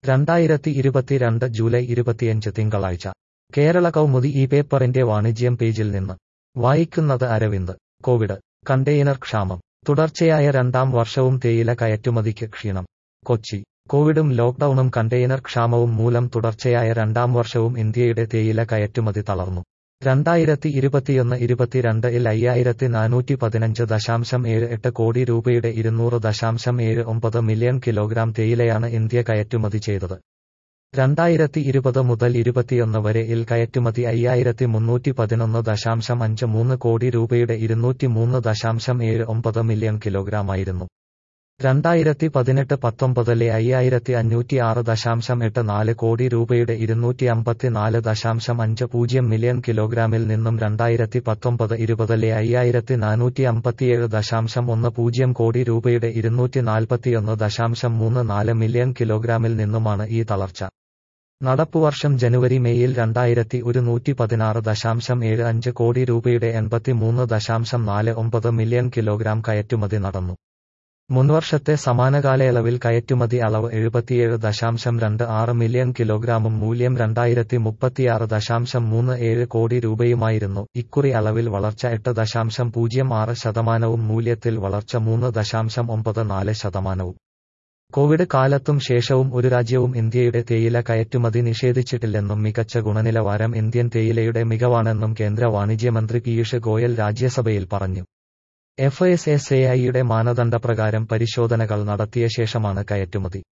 രണ്ടായിരത്തി ഇരുപത്തിരണ്ട് ജൂലൈ ഇരുപത്തിയഞ്ച് തിങ്കളാഴ്ച കേരള കൗമുദി ഈ പേപ്പറിന്റെ വാണിജ്യം പേജിൽ നിന്ന് വായിക്കുന്നത് അരവിന്ദ് കോവിഡ് കണ്ടെയ്നർ ക്ഷാമം തുടർച്ചയായ രണ്ടാം വർഷവും തേയില കയറ്റുമതിക്ക് ക്ഷീണം കൊച്ചി കോവിഡും ലോക്ഡൌണും കണ്ടെയ്നർ ക്ഷാമവും മൂലം തുടർച്ചയായ രണ്ടാം വർഷവും ഇന്ത്യയുടെ തേയില കയറ്റുമതി തളർന്നു രണ്ടായിരത്തി ഇരുപത്തിയൊന്ന് ഇരുപത്തിരണ്ട് ഇൽ അയ്യായിരത്തി നാനൂറ്റി പതിനഞ്ച് ദശാംശം ഏഴ് എട്ട് കോടി രൂപയുടെ ഇരുന്നൂറ് ദശാംശം ഏഴ് ഒമ്പത് മില്യൺ കിലോഗ്രാം തേയിലയാണ് ഇന്ത്യ കയറ്റുമതി ചെയ്തത് രണ്ടായിരത്തി ഇരുപത് മുതൽ ഇരുപത്തിയൊന്ന് വരെ ഇൽ കയറ്റുമതി അയ്യായിരത്തി മുന്നൂറ്റി പതിനൊന്ന് ദശാംശം അഞ്ച് മൂന്ന് കോടി രൂപയുടെ ഇരുന്നൂറ്റി മൂന്ന് ദശാംശം ഏഴ് ഒമ്പത് മില്യൺ കിലോഗ്രാമായിരുന്നു രണ്ടായിരത്തി പതിനെട്ട് പത്തൊമ്പതിലെ അയ്യായിരത്തി അഞ്ഞൂറ്റി ആറ് ദശാംശം എട്ട് നാല് കോടി രൂപയുടെ ഇരുന്നൂറ്റി അമ്പത്തിനാല് ദശാംശം അഞ്ച് പൂജ്യം മില്യൺ കിലോഗ്രാമിൽ നിന്നും രണ്ടായിരത്തി പത്തൊമ്പത് ഇരുപതിലെ അയ്യായിരത്തി നാനൂറ്റി അമ്പത്തിയേഴ് ദശാംശം ഒന്ന് പൂജ്യം കോടി രൂപയുടെ ഇരുന്നൂറ്റി നാൽപ്പത്തിയൊന്ന് ദശാംശം മൂന്ന് നാല് മില്യൺ കിലോഗ്രാമിൽ നിന്നുമാണ് ഈ തളർച്ച നടപ്പുവർഷം ജനുവരി മെയ്യിൽ രണ്ടായിരത്തി ഒരുന്നൂറ്റി പതിനാറ് ദശാംശം ഏഴ് അഞ്ച് കോടി രൂപയുടെ എൺപത്തിമൂന്ന് ദശാംശം നാല് ഒമ്പത് മില്യൺ കിലോഗ്രാം കയറ്റുമതി നടന്നു മുൻവർഷത്തെ സമാന കാലയളവിൽ കയറ്റുമതി അളവ് എഴുപത്തിയേഴ് ദശാംശം രണ്ട് ആറ് മില്യൺ കിലോഗ്രാമും മൂല്യം രണ്ടായിരത്തി മുപ്പത്തിയാറ് ദശാംശം മൂന്ന് ഏഴ് കോടി രൂപയുമായിരുന്നു ഇക്കുറി അളവിൽ വളർച്ച എട്ട് ദശാംശം പൂജ്യം ആറ് ശതമാനവും മൂല്യത്തിൽ വളർച്ച മൂന്ന് ദശാംശം ഒമ്പത് നാല് ശതമാനവും കോവിഡ് കാലത്തും ശേഷവും ഒരു രാജ്യവും ഇന്ത്യയുടെ തേയില കയറ്റുമതി നിഷേധിച്ചിട്ടില്ലെന്നും മികച്ച ഗുണനിലവാരം ഇന്ത്യൻ തേയിലയുടെ മികവാണെന്നും കേന്ദ്ര വാണിജ്യമന്ത്രി പീയൂഷ് ഗോയൽ രാജ്യസഭയിൽ പറഞ്ഞു എഫ് എസ് എസ് എ ഐയുടെ മാനദണ്ഡപ്രകാരം പരിശോധനകൾ നടത്തിയ ശേഷമാണ് കയറ്റുമതി